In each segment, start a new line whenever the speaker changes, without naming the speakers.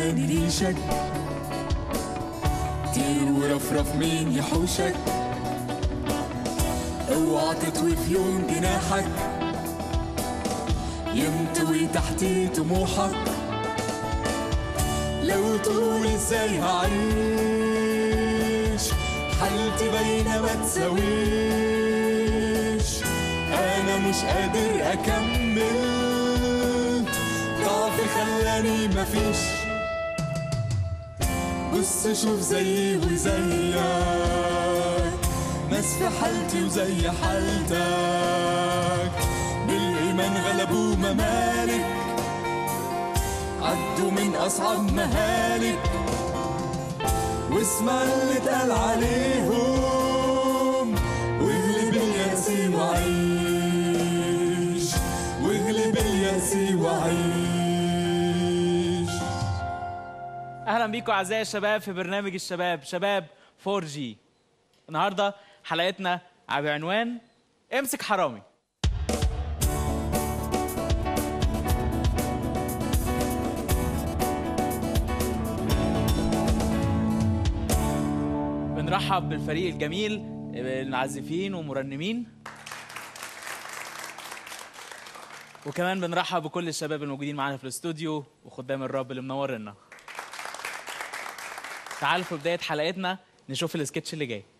تاني ريشك طير ورفرف مين يحوشك اوعى تطوي في يوم جناحك ينطوي تحتي طموحك لو تقول ازاي هعيش حالتي باينة ما تساويش انا مش قادر اكمل ضعفي خلاني مفيش بص شوف زيي وزيك ناس في حالتي وزي حالتك بالإيمان غلبوا ممالك عدوا من أصعب مهالك واسمع اللي اتقال عليهم واغلب اليأس وعيش واغلب اليأس وعيش
اهلا بيكم اعزائي الشباب في برنامج الشباب شباب 4 جي النهارده حلقتنا بعنوان امسك حرامي بنرحب بالفريق الجميل المعزفين ومرنمين وكمان بنرحب بكل الشباب الموجودين معانا في الاستوديو وخدام الرب اللي منورنا تعالوا في بداية حلقتنا نشوف السكتش اللي جاي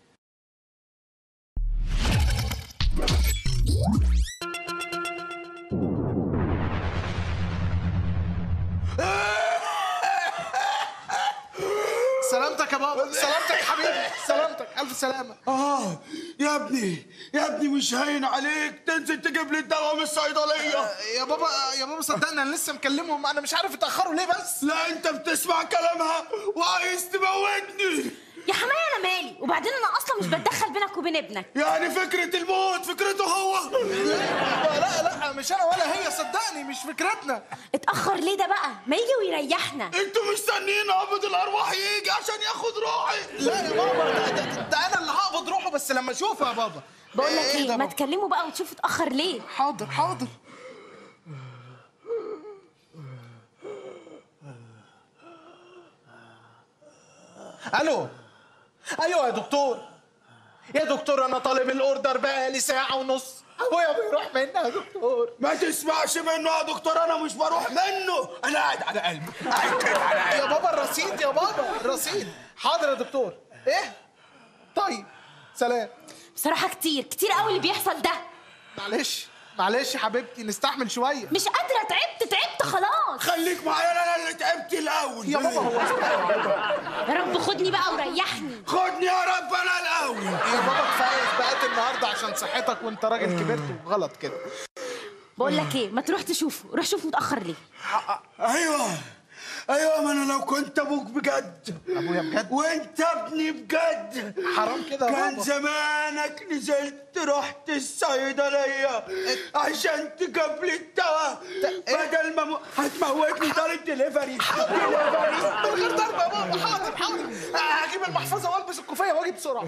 سلامتك يا بابا سلامتك يا حبيبي سلامتك الف سلامه
آه يا ابني يا ابني مش هين عليك تنزل تجيب لي الدواء من الصيدلية
يا بابا يا بابا صدقني انا لسه مكلمهم انا مش عارف اتاخروا ليه بس
لا انت بتسمع كلامها وعايز تموتني
يا حماية انا مالي وبعدين انا اصلا مش بتدخل بينك وبين ابنك
يعني فكرة الموت فكرته هو
لا لا مش انا ولا هي صدقني مش فكرتنا
اتاخر ليه ده بقى ما يجي ويريحنا
انتوا مستنيين قبض الارواح يجي عشان ياخد روحي
لا يا بابا ده, ده, ده انا اللي هقبض روحه بس لما اشوفه يا بابا
بقول لك ايه
ده
ما
بابا؟
تكلموا بقى وتشوفوا اتاخر ليه
حاضر حاضر الو ايوه يا دكتور يا دكتور انا طالب الاوردر بقالي ساعه ونص ابويا بيروح مني يا دكتور
ما تسمعش منه يا دكتور انا مش بروح منه انا قاعد على قلبي قاعد كده على
يا
قلبي
بابا الرصيد يا بابا الرصيد حاضر يا دكتور ايه طيب سلام
بصراحه كتير كتير قوي اللي بيحصل ده
معلش معلش يا حبيبتي نستحمل شويه
مش قادره تعبت تعبت خلاص
خليك معايا انا اللي تعبت الاول
يا بابا هو
يا رب خدني بقى وريحني
خدني يا رب انا الاول
يا بابا كفايه بقيت النهارده عشان صحتك وانت راجل كبرت وغلط كده
بقول لك ايه ما تروح تشوفه روح شوف متاخر ليه
ايوه ايوه ما انا لو كنت ابوك بجد
ابويا بجد
وانت ابني بجد
حرام كده يا
كان
بابا
زمانك نزلت رحت الصيدليه عشان تجيب لي الدواء
إيه؟
بدل ما م... هتموتني طالب دليفري
من غير ضرب يا بابا حاضر حاضر هجيب المحفظه والبس الكوفيه واجي بسرعه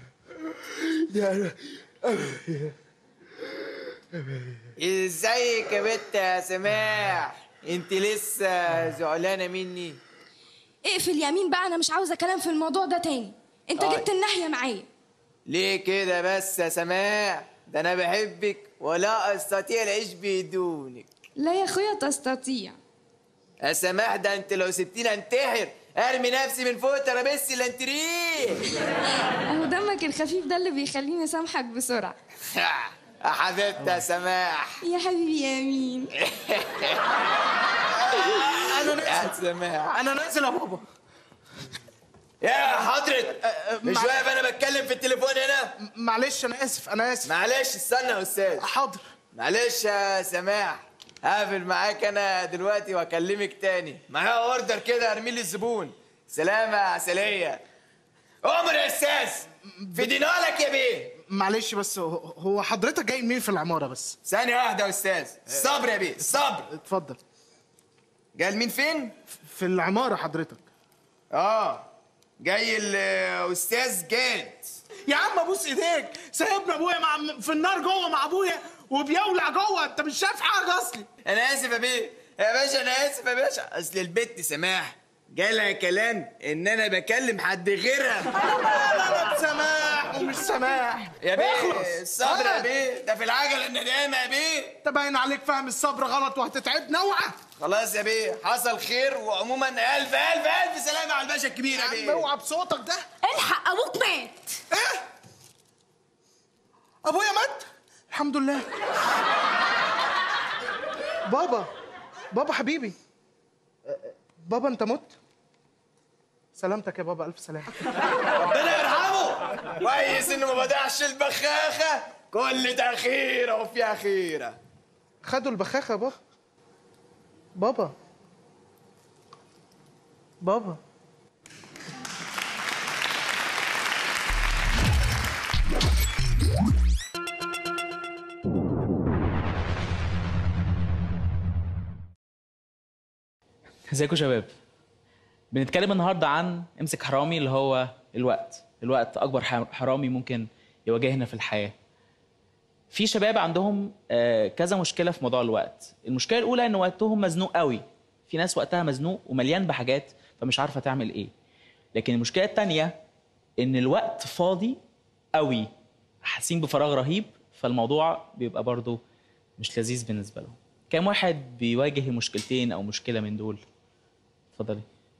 ازيك يا بت يا سماح انت لسه زعلانه مني
اقفل يمين بقى انا مش عاوزه كلام في الموضوع ده تاني انت
طيب.
جبت الناحيه معايا
ليه كده بس يا سماح ده انا بحبك ولا استطيع العيش بدونك
لا يا اخويا تستطيع
يا سماح ده انت لو سبتيني انتحر ارمي نفسي من فوق ترابيزتي الانتريه
اهو دمك الخفيف ده اللي بيخليني اسامحك بسرعه
يا حبيبتي يا سماح
يا حبيبي يا مين
انا
يا
نازل
سماح
انا نازل يا بابا
يا حضرة مش
مع-
واقف انا بتكلم في التليفون هنا
معلش انا اسف انا اسف
معلش استنى يا استاذ
حاضر
معلش يا سماح هقفل معاك انا دلوقتي واكلمك تاني معايا اوردر كده ارمي لي الزبون سلامة يا عسلية عمر يا استاذ في دينارك يا بيه
معلش بس هو- هو حضرتك جاي منين في العماره بس
ثانية واحدة يا استاذ الصبر يا بيه الصبر
اتفضل
جاي لمين فين؟
في العماره حضرتك
اه جاي الاستاذ جاد
يا عم ابوس ايديك سايبنا ابويا مع في النار جوه مع ابويا وبيولع جوه انت مش شايف حاجه اصلي
انا اسف يا بيه يا باشا انا اسف يا باشا اصل البت سماح جالها كلام ان انا بكلم حد غيرها
لا لا لا سماح ومش سماح
يا بيه
اخلص.
الصبر يا
آه.
بيه ده في العجله الندامه يا بيه
انت باين عليك فاهم الصبر غلط وهتتعبنا اوعى
خلاص يا بيه حصل خير وعموما الف الف الف سلامه على الباشا الكبير يا
يا عم
بيه
اوعى بصوتك ده
الحق ابوك مات
ايه ابويا مات الحمد لله بابا بابا حبيبي بابا انت مت سلامتك يا بابا الف سلامه
ربنا يرحمه كويس انه ما بدعش البخاخه كل تاخيره وفيها خيره
خدوا البخاخه يا بابا بابا بابا
ازيكم يا شباب بنتكلم النهارده عن امسك حرامي اللي هو الوقت الوقت اكبر ح- حرامي ممكن يواجهنا في الحياه في شباب عندهم آه، كذا مشكله في موضوع الوقت المشكله الاولى ان وقتهم مزنوق قوي في ناس وقتها مزنوق ومليان بحاجات فمش عارفه تعمل ايه لكن المشكله الثانيه ان الوقت فاضي قوي حاسين بفراغ رهيب فالموضوع بيبقى برضه مش لذيذ بالنسبه لهم كام واحد بيواجه مشكلتين او مشكله من دول اتفضلي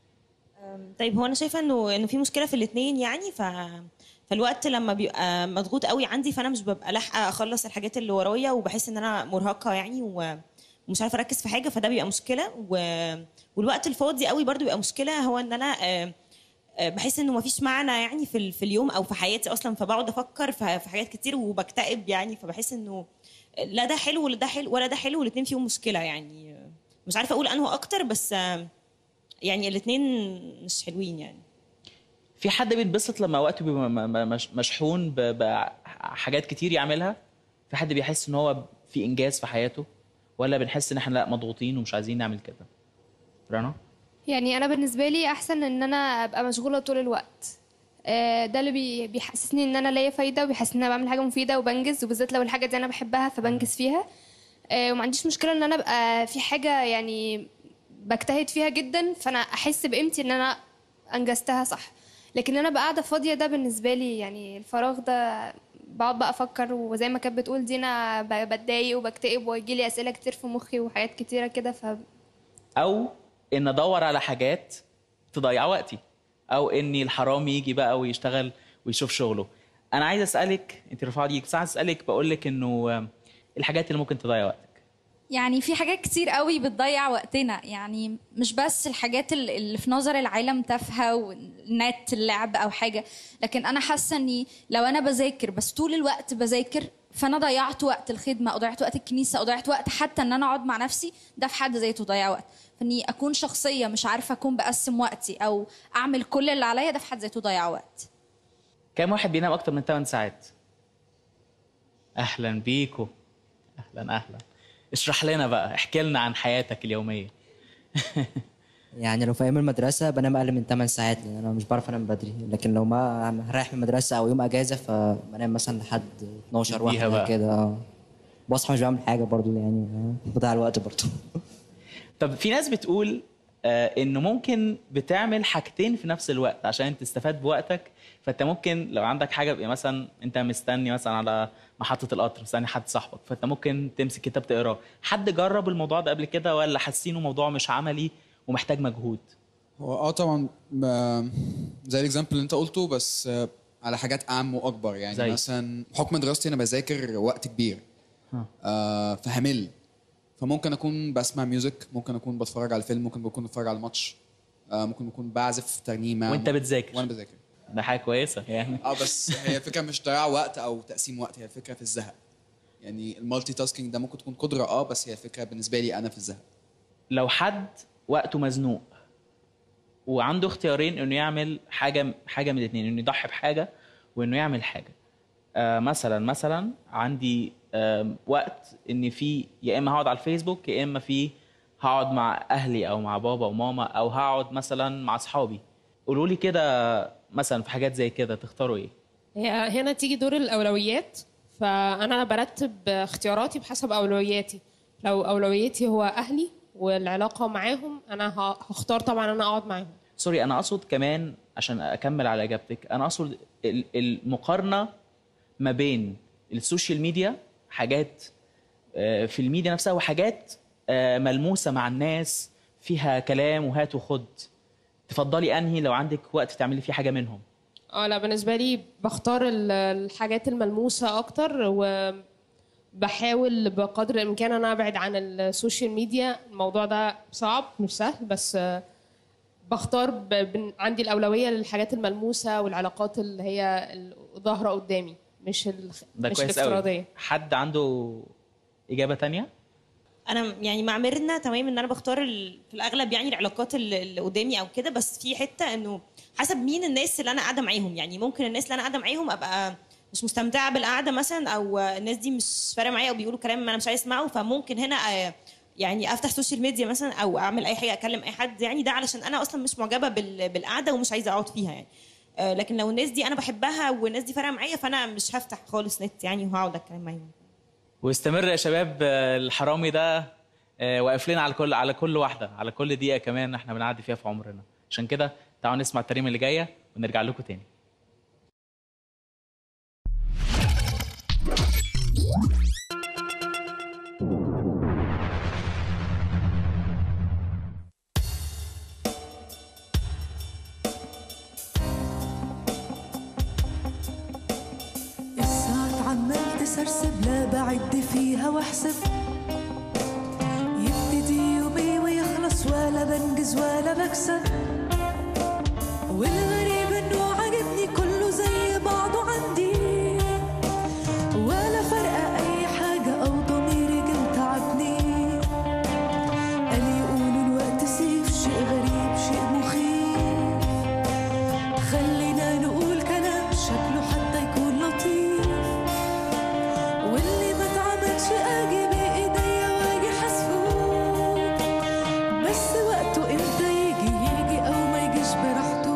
طيب هو انا شايفه انه انه في مشكله في الاثنين يعني ف فالوقت لما بيبقى مضغوط قوي عندي فانا مش ببقى لاحقه اخلص الحاجات اللي ورايا وبحس ان انا مرهقه يعني و- ومش عارفه اركز في حاجه فده بيبقى مشكله و... والوقت الفاضي قوي برضو بيبقى مشكله هو ان انا آه، آه، بحس انه مفيش معنى يعني في ال- في اليوم او في حياتي اصلا فبقعد افكر في في حاجات كتير وبكتئب يعني فبحس انه لا ده حلو ولا ده حلو ولا ده حلو والاثنين فيهم مشكله يعني مش عارفه اقول انه اكتر بس آه، يعني الاثنين مش حلوين يعني
في حد بيتبسط لما وقته بيبقى م- م- مش- مشحون ب- بحاجات كتير يعملها في حد بيحس ان هو في انجاز في حياته ولا بنحس ان احنا لا مضغوطين ومش عايزين نعمل كده رنا
يعني انا بالنسبه لي احسن ان انا ابقى مشغوله طول الوقت آه، ده اللي بي- بيحسسني ان انا ليا فايده وبيحسسني ان انا بعمل حاجه مفيده وبنجز وبالذات لو الحاجه دي انا بحبها فبنجز فيها آه، وما عنديش مشكله ان انا ابقى في حاجه يعني بجتهد فيها جدا فانا احس بقيمتي ان انا انجزتها صح لكن انا بقى قاعده فاضيه ده بالنسبه لي يعني الفراغ ده بقعد بقى افكر وزي ما كانت بتقول دينا ب- بتضايق وبكتئب ويجي لي اسئله كتير في مخي وحاجات كتيره كده ف
او ان ادور على حاجات تضيع وقتي او اني الحرامي يجي بقى ويشتغل ويشوف شغله انا عايز اسالك انت رفعت ايدك بس عايز اسالك بقول لك انه آم، الحاجات اللي ممكن تضيع وقتك
يعني في حاجات كتير قوي بتضيع وقتنا يعني مش بس الحاجات ال- اللي في نظر العالم تافهه والنت اللعب او حاجه لكن انا حاسه اني لو انا بذاكر بس طول الوقت بذاكر فانا ضيعت وقت الخدمه او ضيعت وقت الكنيسه او ضيعت وقت حتى ان انا اقعد مع نفسي ده في حد ذاته ضياع وقت فاني اكون شخصيه مش عارفه اكون بقسم وقتي او اعمل كل اللي عليا ده في حد ذاته ضياع وقت
كام واحد بينام اكتر من 8 ساعات اهلا بيكو اهلا اهلا اشرح لنا بقى احكي لنا عن حياتك اليوميه
يعني لو في ايام المدرسه بنام اقل من 8 ساعات لان انا مش بعرف انام بدري لكن لو ما رايح من المدرسه او يوم اجازه فبنام مثلا لحد 12
اديها
واحده
بقى.
كده اه بصحى مش بعمل حاجه برضو يعني آه، بضيع الوقت برضو
طب في ناس بتقول آه انه ممكن بتعمل حاجتين في نفس الوقت عشان تستفاد بوقتك فانت ممكن لو عندك حاجه يعني مثلا انت مستني مثلا على محطه القطر مستني حد صاحبك فانت ممكن تمسك كتاب تقراه حد جرب الموضوع ده قبل كده ولا حاسينه موضوع مش عملي ومحتاج مجهود
هو اه طبعا ب- زي الاكزامبل اللي انت قلته بس آه، على حاجات اعم واكبر يعني
زي؟
زي. مثلا بحكم دراستي انا بذاكر وقت كبير
ها.
آه فهمل فممكن اكون بسمع ميوزك ممكن اكون بتفرج على فيلم ممكن بكون بتفرج على ماتش آه ممكن بكون بعزف ترنيمه
وانت بتذاكر
وانا بذاكر
ده حاجه كويسه يعني
اه بس هي الفكره مش ضياع وقت او تقسيم وقت هي الفكره في الزهق يعني المالتي تاسكينج ده ممكن تكون قدره اه بس هي الفكره بالنسبه لي انا في الزهق
لو حد وقته مزنوق وعنده اختيارين انه يعمل حاجه حاجه من الاثنين انه يضحي بحاجه وانه يعمل حاجه آه مثلا مثلا عندي آه وقت ان في يا اما هقعد على الفيسبوك يا اما في هقعد مع اهلي او مع بابا وماما او هقعد مثلا مع اصحابي قولوا لي كده مثلا في حاجات زي كده تختاروا ايه
هي هنا تيجي دور الأولويات فأنا برتب اختياراتي بحسب أولوياتي لو أولويتي هو أهلي والعلاقة معاهم أنا ه- هختار طبعا أنا أقعد معاهم
سوري انا اقصد كمان عشان اكمل على اجابتك انا اقصد ال- المقارنه ما بين السوشيال ميديا حاجات آه، في الميديا نفسها وحاجات آه، ملموسه مع الناس فيها كلام وهات وخد تفضلي انهي لو عندك وقت تعملي فيه حاجه منهم
اه لا بالنسبه لي بختار ال- الحاجات الملموسه اكتر وبحاول بقدر الامكان انا ابعد عن السوشيال ميديا الموضوع ده صعب مش سهل بس آه، بختار ب... بن- عندي الاولويه للحاجات الملموسه والعلاقات اللي هي ظاهره قدامي مش ال...
ده
مش
كويس
الافتراضيه
قوي حد عنده اجابه تانية
انا يعني مع ميرنا تمام ان انا بختار ال... في الاغلب يعني العلاقات اللي اللي قدامي او كده بس في حته انه حسب مين الناس اللي انا قاعده معاهم يعني ممكن الناس اللي انا قاعده معاهم ابقى مش مستمتعه بالقعده مثلا او الناس دي مش فارقه معايا او بيقولوا كلام انا مش عايز اسمعه فممكن هنا آه، يعني افتح سوشيال ميديا مثلا او اعمل اي حاجه اكلم اي حد يعني ده علشان انا اصلا مش معجبه بال... بالقعده ومش عايزه اقعد فيها يعني آه، لكن لو الناس دي انا بحبها والناس دي فارقه معايا فانا مش هفتح خالص نت يعني وهقعد اتكلم معاهم
واستمر يا شباب آه، الحرامي ده آه، واقف لنا على كل على كل واحده على كل دقيقه كمان احنا بنعدي فيها في عمرنا عشان كده تعالوا نسمع التريمه اللي جايه ونرجع لكم تاني
الساعات عمال تسرسب لا بعد فيها واحسب يبتدي يومي ويخلص ولا بنجز ولا بكسب والغريب انه عاجبني كله زي بعضه عندي ولا فرق اي حاجة او ضميري جه تعبني قال يقولوا الوقت سيف شيء غريب شيء مخيف خلينا نقول كلام شكله حتى يكون لطيف واللي ما اتعملش اجي بايديا واجي حسفوه بس وقته امتى يجي يجي او ما يجيش براحته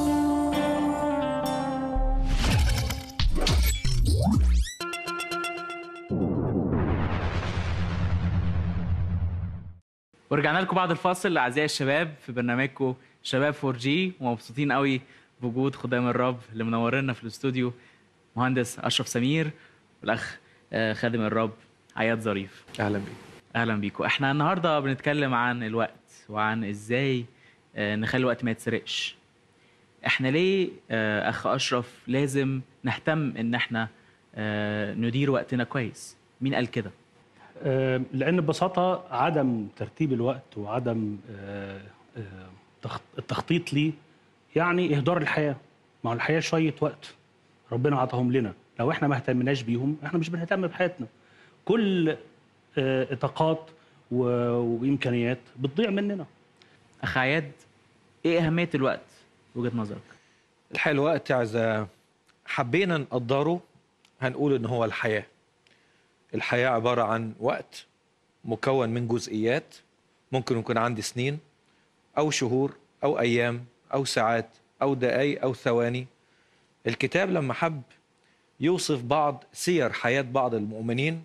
ورجعنا لكم بعد الفاصل اعزائي الشباب في برنامجكم شباب 4 جي ومبسوطين قوي بوجود خدام الرب اللي منورنا في الاستوديو مهندس اشرف سمير والاخ آه، خادم الرب عياد ظريف
اهلا بيك
اهلا بيكم احنا النهارده بنتكلم عن الوقت وعن ازاي آه، نخلي الوقت ما يتسرقش احنا ليه آه، اخ اشرف لازم نهتم ان احنا آه، ندير وقتنا كويس مين قال كده
آه، لان ببساطه عدم ترتيب الوقت وعدم آه، آه، تخ- التخطيط ليه يعني اهدار الحياه ما هو الحياه شويه وقت ربنا عطاهم لنا لو احنا ما اهتمناش بيهم احنا مش بنهتم بحياتنا كل آه، طاقات و- وامكانيات بتضيع مننا
اخ عياد ايه اهميه الوقت وجهه نظرك
الحقيقه الوقت اذا حبينا نقدره هنقول ان هو الحياه الحياه عباره عن وقت مكون من جزئيات ممكن يكون عندي سنين او شهور او ايام او ساعات او دقائق او ثواني الكتاب لما حب يوصف بعض سير حياه بعض المؤمنين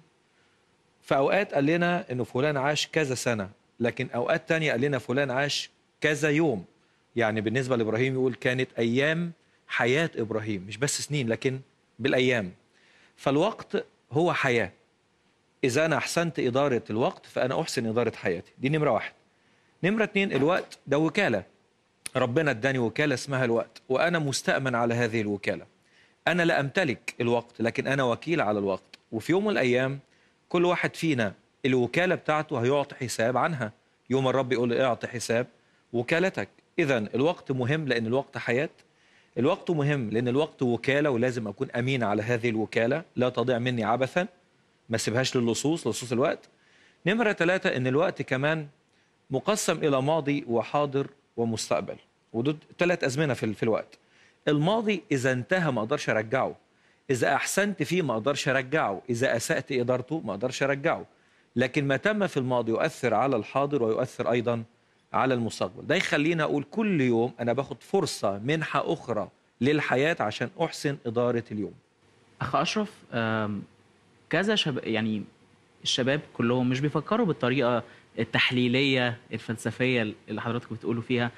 في اوقات قال لنا انه فلان عاش كذا سنه لكن اوقات تانية قال لنا فلان عاش كذا يوم يعني بالنسبه لابراهيم يقول كانت ايام حياه ابراهيم مش بس سنين لكن بالايام فالوقت هو حياه اذا انا احسنت اداره الوقت فانا احسن اداره حياتي دي نمره واحد نمره اتنين الوقت ده وكاله ربنا اداني وكاله اسمها الوقت وانا مستامن على هذه الوكاله انا لا امتلك الوقت لكن انا وكيل على الوقت وفي يوم من الايام كل واحد فينا الوكاله بتاعته هيعطي حساب عنها يوم الرب يقول لي اعطي حساب وكالتك اذا الوقت مهم لان الوقت حياه الوقت مهم لان الوقت وكاله ولازم اكون امين على هذه الوكاله لا تضيع مني عبثا ما سيبهاش للصوص لصوص الوقت نمره ثلاثة ان الوقت كمان مقسم الى ماضي وحاضر ومستقبل ودول ثلاث ازمنه في في الوقت الماضي اذا انتهى ما اقدرش ارجعه اذا احسنت فيه ما اقدرش ارجعه اذا اسات ادارته ما اقدرش ارجعه لكن ما تم في الماضي يؤثر على الحاضر ويؤثر ايضا على المستقبل ده يخلينا اقول كل يوم انا باخد فرصه منحه اخرى للحياه عشان احسن اداره اليوم
اخ اشرف آم، كذا شب... يعني الشباب كلهم مش بيفكروا بالطريقه التحليليه الفلسفيه اللي حضراتكم بتقولوا فيها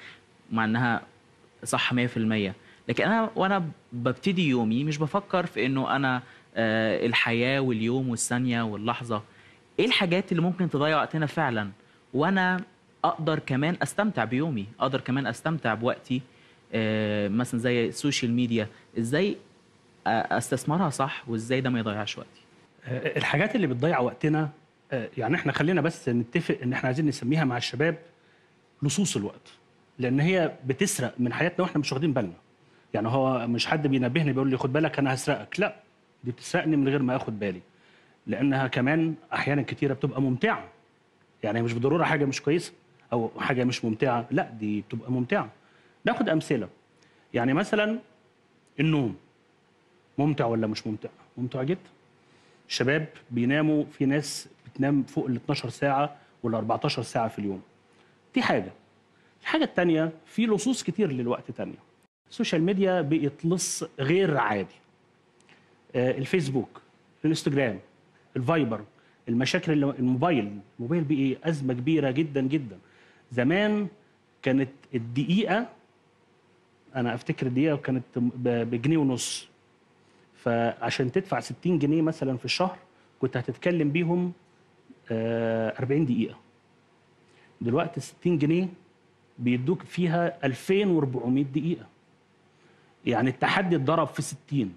مع انها صح 100% لكن انا وانا ببتدي يومي مش بفكر في انه انا آه، الحياه واليوم والثانيه واللحظه ايه الحاجات اللي ممكن تضيع وقتنا فعلا وانا اقدر كمان استمتع بيومي اقدر كمان استمتع بوقتي آه، مثلا زي السوشيال ميديا ازاي آه، استثمرها صح وازاي ده ما يضيعش وقتي
آه، الحاجات اللي بتضيع وقتنا آه، يعني احنا خلينا بس نتفق ان احنا عايزين نسميها مع الشباب لصوص الوقت لان هي بتسرق من حياتنا واحنا مش واخدين بالنا يعني هو مش حد بينبهني بيقول لي خد بالك انا هسرقك لا دي بتسرقني من غير ما اخد بالي لانها كمان احيانا كتيره بتبقى ممتعه يعني مش بالضروره حاجه مش كويسه او حاجه مش ممتعه لا دي بتبقى ممتعه ناخد امثله يعني مثلا النوم ممتع ولا مش ممتع ممتع جدا الشباب بيناموا في ناس بتنام فوق ال 12 ساعه ولا 14 ساعه في اليوم دي حاجه الحاجه الثانيه في لصوص كتير للوقت تانية السوشيال ميديا بقت لص غير عادي آه، الفيسبوك الانستجرام الفايبر المشاكل اللي الموبايل الموبايل بقي ازمه كبيره جدا جدا زمان كانت الدقيقه انا افتكر الدقيقه كانت ب- بجنيه ونص فعشان تدفع 60 جنيه مثلا في الشهر كنت هتتكلم بيهم آه، 40 دقيقه دلوقتي 60 جنيه بيدوك فيها 2400 دقيقه يعني التحدي اتضرب في 60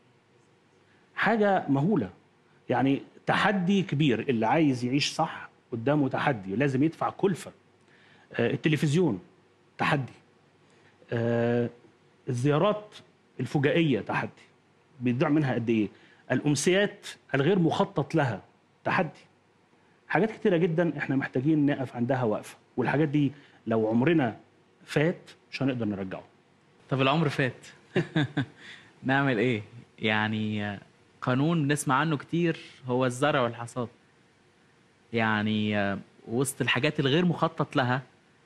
حاجه مهوله يعني تحدي كبير اللي عايز يعيش صح قدامه تحدي لازم يدفع كلفه آه، التلفزيون تحدي آه، الزيارات الفجائيه تحدي بيضيع منها قد ايه الامسيات الغير مخطط لها تحدي حاجات كتيره جدا احنا محتاجين نقف عندها وقفه والحاجات دي لو عمرنا فات مش هنقدر نرجعه
طب العمر فات نعمل ايه يعني آه، قانون بنسمع عنه كتير هو الزرع والحصاد يعني آه، وسط الحاجات الغير مخطط لها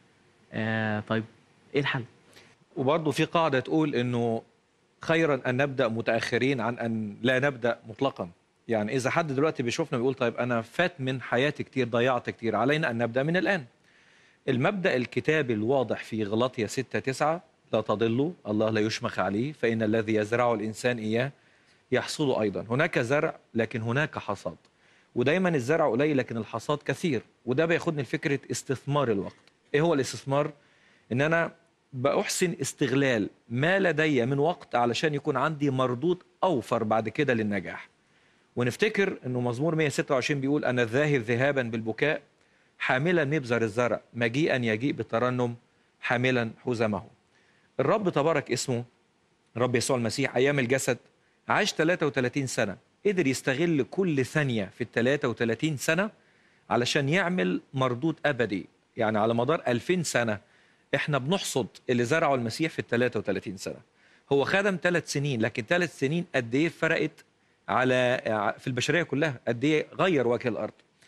آه، طيب ايه الحل
وبرضه في قاعدة تقول إنه خيرا أن نبدأ متأخرين عن أن لا نبدأ مطلقا يعني إذا حد دلوقتي بيشوفنا بيقول طيب أنا فات من حياتي كتير ضيعت كتير علينا أن نبدأ من الآن المبدأ الكتابي الواضح في غلطية 6 9 لا تضلوا الله لا يشمخ عليه فإن الذي يزرعه الإنسان إياه يحصده أيضا هناك زرع لكن هناك حصاد ودايما الزرع قليل لكن الحصاد كثير وده بياخدني لفكرة استثمار الوقت إيه هو الاستثمار؟ إن أنا بأحسن استغلال ما لدي من وقت علشان يكون عندي مردود أوفر بعد كده للنجاح ونفتكر أنه مزمور 126 بيقول أنا الذاهب ذهابا بالبكاء حاملا مبزر الزرع مجيئا يجيء بالترنم حاملا حزمه الرب تبارك اسمه رب يسوع المسيح أيام الجسد عاش 33 سنة قدر يستغل كل ثانية في ال 33 سنة علشان يعمل مردود أبدي يعني على مدار 2000 سنة احنا بنحصد اللي زرعه المسيح في ال 33 سنة هو خدم ثلاث سنين لكن ثلاث سنين قد ايه فرقت على في البشرية كلها قد ايه غير وجه الأرض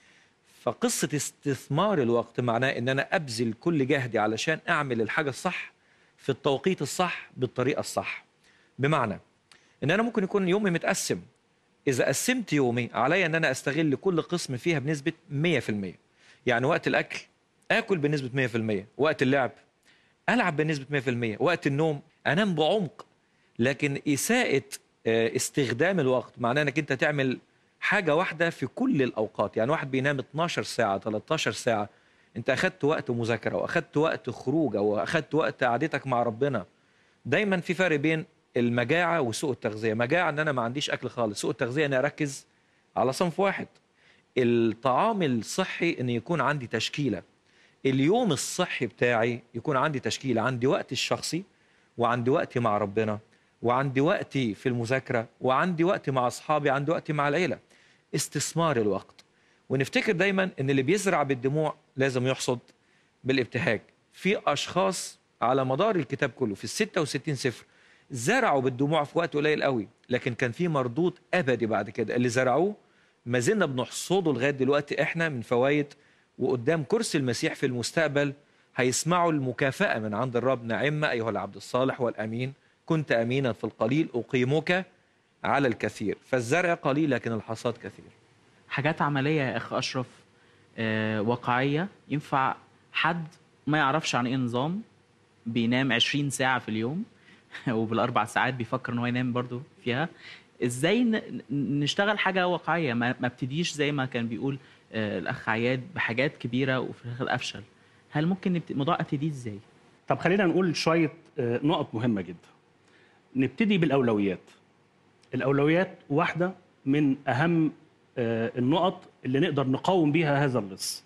فقصة استثمار الوقت معناه ان انا ابذل كل جهدي علشان اعمل الحاجة الصح في التوقيت الصح بالطريقة الصح بمعنى ان انا ممكن يكون يومي متقسم اذا قسمت يومي عليا ان انا استغل كل قسم فيها بنسبة 100% يعني وقت الاكل اكل بنسبة 100% وقت اللعب العب بنسبة 100% وقت النوم انام بعمق لكن اساءة آه، استخدام الوقت معناه انك انت تعمل حاجة واحدة في كل الاوقات يعني واحد بينام 12 ساعة 13 ساعة انت اخدت وقت مذاكرة واخدت وقت خروج او اخدت وقت قعدتك مع ربنا دايما في فرق بين المجاعة وسوء التغذية مجاعة ان انا ما عنديش اكل خالص سوء التغذية ان اركز على صنف واحد الطعام الصحي ان يكون عندي تشكيلة اليوم الصحي بتاعي يكون عندي تشكيلة عندي وقت الشخصي وعندي وقتي مع ربنا وعندي وقتي في المذاكرة وعندي وقتي مع أصحابي عندي وقتي مع العيلة استثمار الوقت ونفتكر دايما ان اللي بيزرع بالدموع لازم يحصد بالابتهاج في اشخاص على مدار الكتاب كله في ال 66 سفر زرعوا بالدموع في وقت قليل قوي لكن كان في مردود ابدي بعد كده اللي زرعوه ما زلنا بنحصده لغايه دلوقتي احنا من فوائد وقدام كرسي المسيح في المستقبل هيسمعوا المكافأة من عند الرب نعم أيها العبد الصالح والأمين كنت أمينا في القليل أقيمك على الكثير فالزرع قليل لكن الحصاد كثير
حاجات عمليه يا اخ اشرف آه، واقعيه ينفع حد ما يعرفش عن ايه نظام بينام 20 ساعه في اليوم وبالاربع ساعات بيفكر ان هو ينام برضو فيها ازاي ن- ن- نشتغل حاجه واقعيه ما ما ابتديش زي ما كان بيقول آه، الاخ عياد بحاجات كبيره وفي الاخر افشل هل ممكن نبت... موضوع ابتدي ازاي
طب خلينا نقول شويه آه، نقط مهمه جدا نبتدي بالاولويات الاولويات واحده من اهم آه، النقط اللي نقدر نقاوم بيها هذا اللص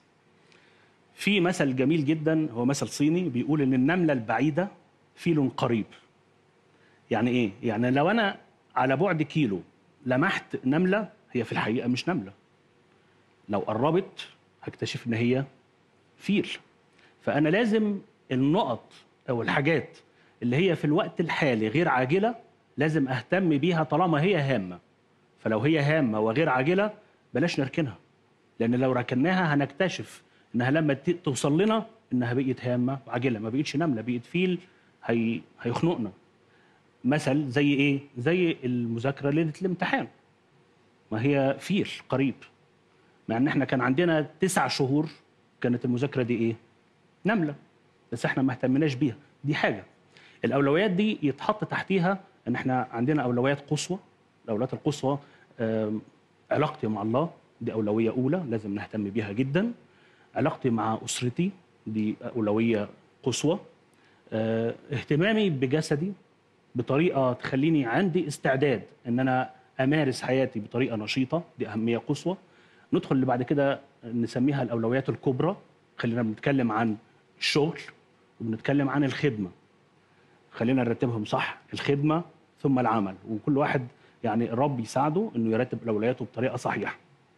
في مثل جميل جدا هو مثل صيني بيقول ان النمله البعيده فيل قريب يعني ايه يعني لو انا على بعد كيلو لمحت نمله هي في الحقيقه مش نمله لو قربت هكتشف ان هي فيل فانا لازم النقط او الحاجات اللي هي في الوقت الحالي غير عاجله لازم اهتم بيها طالما هي هامه فلو هي هامه وغير عاجله بلاش نركنها لان لو ركناها هنكتشف انها لما ت- توصل لنا انها بقت هامه وعاجله ما بقتش نمله بقت فيل هي هيخنقنا مثل زي ايه زي المذاكره ليله الامتحان ما هي فيل قريب مع ان احنا كان عندنا تسع شهور كانت المذاكره دي ايه نمله بس احنا ما اهتمناش بيها دي حاجه الاولويات دي يتحط تحتيها ان احنا عندنا اولويات قصوى الاولويات القصوى آم، علاقتي مع الله دي اولويه اولى لازم نهتم بيها جدا علاقتي مع اسرتي دي اولويه قصوى آه، اهتمامي بجسدي بطريقه تخليني عندي استعداد ان انا امارس حياتي بطريقه نشيطه دي اهميه قصوى ندخل اللي بعد كده نسميها الاولويات الكبرى خلينا بنتكلم عن الشغل وبنتكلم عن الخدمه خلينا نرتبهم صح الخدمه ثم العمل وكل واحد يعني الرب يساعده انه يرتب اولوياته بطريقه صحيحه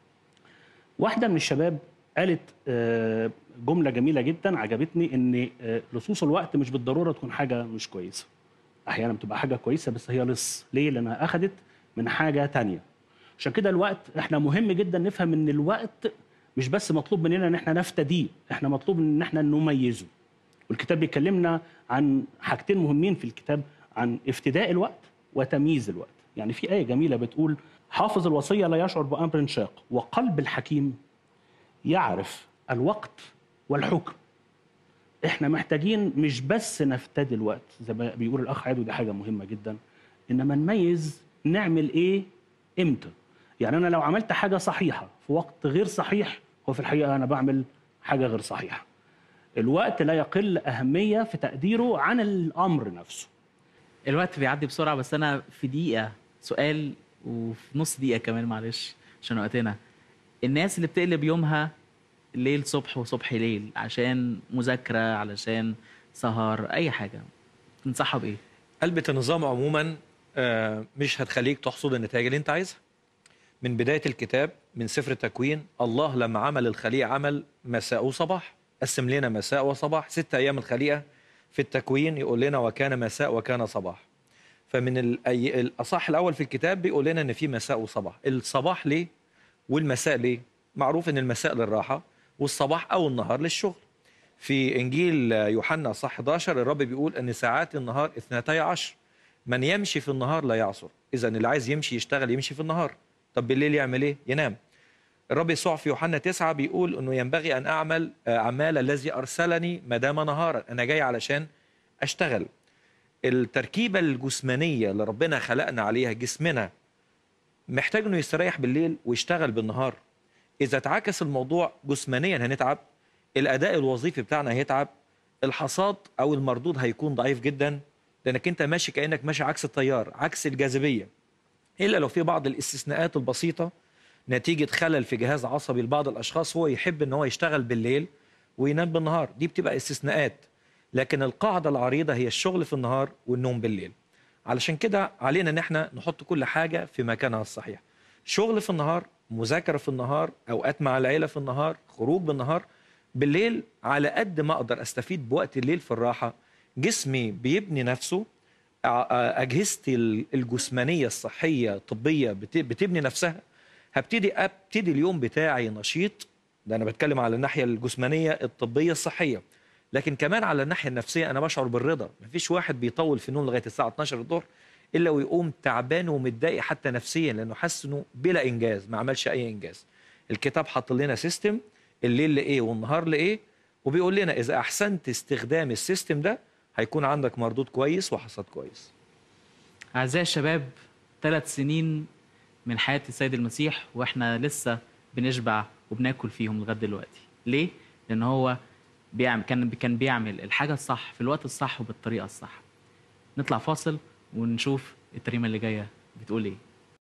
واحده من الشباب قالت آه، جمله جميله جدا عجبتني ان آه، لصوص الوقت مش بالضروره تكون حاجه مش كويسه احيانا بتبقى حاجه كويسه بس هي لص ليه لانها اخذت من حاجه تانية عشان كده الوقت احنا مهم جدا نفهم ان الوقت مش بس مطلوب مننا ان احنا نفتديه احنا مطلوب ان احنا نميزه والكتاب بيكلمنا عن حاجتين مهمين في الكتاب عن افتداء الوقت وتمييز الوقت يعني في آية جميلة بتقول حافظ الوصية لا يشعر بأمر شاق وقلب الحكيم يعرف الوقت والحكم احنا محتاجين مش بس نفتدي الوقت زي ما بيقول الاخ عادل ودي حاجه مهمه جدا انما نميز نعمل ايه امتى يعني انا لو عملت حاجه صحيحه في وقت غير صحيح هو في الحقيقه انا بعمل حاجه غير صحيحه الوقت لا يقل اهميه في تقديره عن الامر نفسه
الوقت بيعدي بسرعه بس انا في دقيقه سؤال وفي نص دقيقه كمان معلش عشان وقتنا الناس اللي بتقلب يومها ليل صبح وصبح ليل عشان مذاكره علشان سهر اي حاجه تنصحها بايه
قلبة النظام عموما آه، مش هتخليك تحصد النتائج اللي انت عايزها من بداية الكتاب من سفر التكوين الله لما عمل الخليقة عمل مساء وصباح قسم لنا مساء وصباح ست أيام الخليقة في التكوين يقول لنا وكان مساء وكان صباح فمن الأي... الأصح الأول في الكتاب بيقول لنا إن في مساء وصباح الصباح ليه والمساء ليه معروف إن المساء للراحة والصباح أو النهار للشغل في إنجيل يوحنا صح 11 الرب بيقول أن ساعات النهار اثنتي عشر من يمشي في النهار لا يعصر إذا اللي عايز يمشي يشتغل يمشي في النهار طب بالليل يعمل إيه؟ ينام الرب يسوع في يوحنا 9 بيقول أنه ينبغي أن أعمل آه، أعمال الذي أرسلني ما دام نهارا أنا جاي علشان أشتغل التركيبة الجسمانية اللي ربنا خلقنا عليها جسمنا محتاج انه يستريح بالليل ويشتغل بالنهار اذا اتعكس الموضوع جسمانيا هنتعب الاداء الوظيفي بتاعنا هيتعب الحصاد او المردود هيكون ضعيف جدا لانك انت ماشي كانك ماشي عكس التيار عكس الجاذبيه الا لو في بعض الاستثناءات البسيطه نتيجه خلل في جهاز عصبي لبعض الاشخاص هو يحب ان هو يشتغل بالليل وينام بالنهار دي بتبقى استثناءات لكن القاعده العريضه هي الشغل في النهار والنوم بالليل علشان كده علينا ان احنا نحط كل حاجه في مكانها الصحيح شغل في النهار مذاكره في النهار اوقات مع العيله في النهار خروج بالنهار بالليل على قد ما اقدر استفيد بوقت الليل في الراحه جسمي بيبني نفسه أ- أ- اجهزتي ال- الجسمانيه الصحيه الطبيه بت- بتبني نفسها هبتدي ابتدي اليوم بتاعي نشيط ده انا بتكلم على الناحيه الجسمانيه الطبيه الصحيه لكن كمان على الناحيه النفسيه انا بشعر بالرضا مفيش واحد بيطول في النوم لغايه الساعه 12 الظهر الا ويقوم تعبان ومتضايق حتى نفسيا لانه حاسس انه بلا انجاز ما عملش اي انجاز الكتاب حط لنا سيستم الليل لايه والنهار لايه وبيقول لنا اذا احسنت استخدام السيستم ده هيكون عندك مردود كويس وحصاد كويس
أعزائي الشباب ثلاث سنين من حياة السيد المسيح وإحنا لسه بنشبع وبناكل فيهم لغاية دلوقتي ليه؟ لأن هو بيعمل كان كان بيعمل الحاجة الصح في الوقت الصح وبالطريقة الصح نطلع فاصل ونشوف التريمة اللي جاية بتقول إيه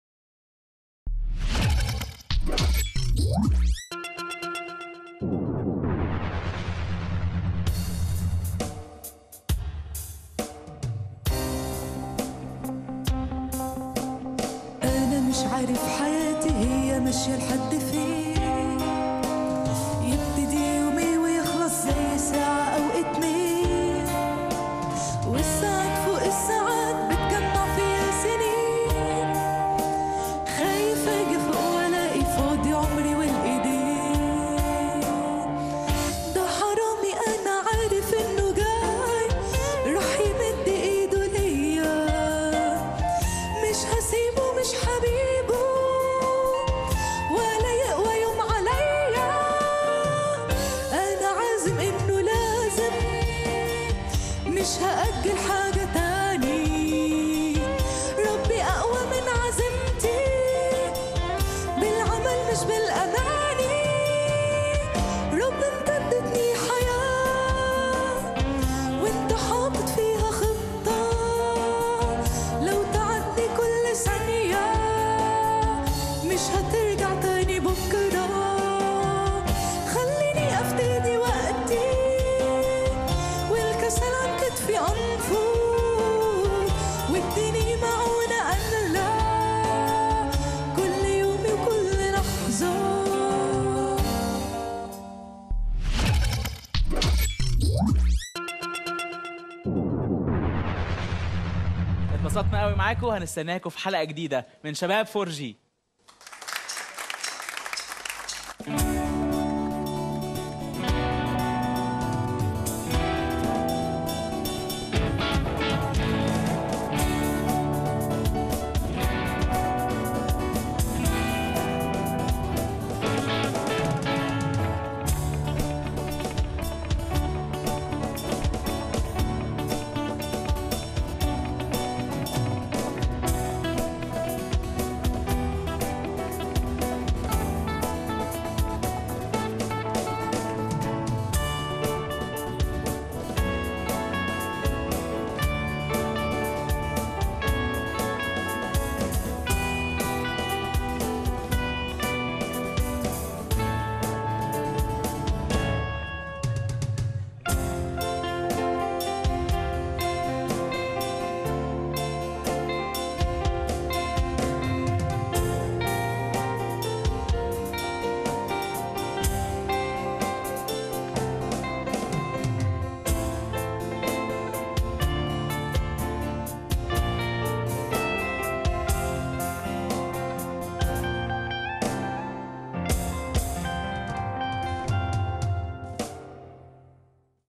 أنا مش عارف حياتي هي ماشية لحد فين يبتدي يومي ويخلص زي ساعة أو اتنين والساعات فوق الساعات بتجمع فيها سنين خايفة أجي فوق وألاقي فاضي عمري والإيدين ده حرامي أنا عارف إنه جاي راح يمد إيده ليا مش هسيبه مش حبيبه ولا يقوى يوم عليا انا عازم انه لازم مش هأجل حاجة تاني ربي اقوى من عزيمتي بالعمل مش بالاماني رب انت اديتني حياة وانت حاطط فيها خطة لو تعدي كل ثانية مش هترجع تاني بكرة خليني افتدي وقتي والكسل عن كتفي انفض واديني معونة انا كل يومي وكل لحظة
اتبسطنا قوي معاكم هنستناكم في حلقة جديدة من شباب 4 جي